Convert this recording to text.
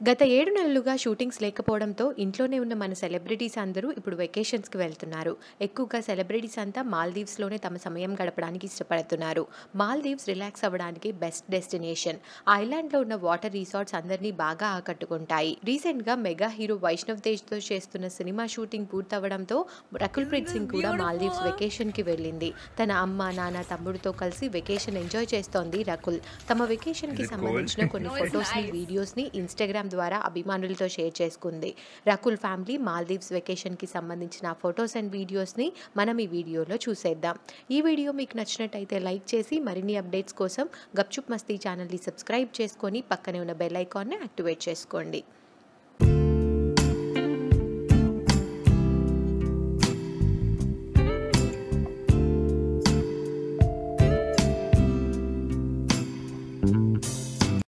గత ఏడు నెలలుగా షూటింగ్స్ లేకపోవడంతో ఇంట్లోనే ఉన్న మన సెలబ్రిటీస్ అందరూ ఇప్పుడు వెకేషన్స్కి వెళ్తున్నారు ఎక్కువగా సెలబ్రిటీస్ అంతా మాల్దీవ్స్లోనే తమ సమయం గడపడానికి ఇష్టపడుతున్నారు మాల్దీవ్స్ రిలాక్స్ అవ్వడానికి బెస్ట్ డెస్టినేషన్ ఐలాండ్లో ఉన్న వాటర్ రిసార్ట్స్ అందరినీ బాగా ఆకట్టుకుంటాయి రీసెంట్గా మెగా హీరో వైష్ణవ్ తేజ్తో చేస్తున్న సినిమా షూటింగ్ పూర్తవడంతో రకుల్ ప్రీత్ సింగ్ కూడా మాల్దీవ్స్ వెకేషన్కి వెళ్ళింది తన అమ్మ నాన్న తమ్ముడితో కలిసి వెకేషన్ ఎంజాయ్ చేస్తోంది రకుల్ తమ వెకేషన్కి సంబంధించిన కొన్ని ఫొటోస్ని వీడియోస్ని ఇన్స్టాగ్రామ్ ద్వారా అభిమానులతో షేర్ చేసుకుంది రకుల్ ఫ్యామిలీ మాల్దీవ్స్ వెకేషన్కి సంబంధించిన ఫొటోస్ అండ్ వీడియోస్ని మనం ఈ వీడియోలో చూసేద్దాం ఈ వీడియో మీకు నచ్చినట్టయితే లైక్ చేసి మరిన్ని అప్డేట్స్ కోసం గప్చుప్ మస్తీ ఛానల్ని సబ్స్క్రైబ్ చేసుకొని పక్కనే ఉన్న బెల్ ఐకాన్ని యాక్టివేట్ చేసుకోండి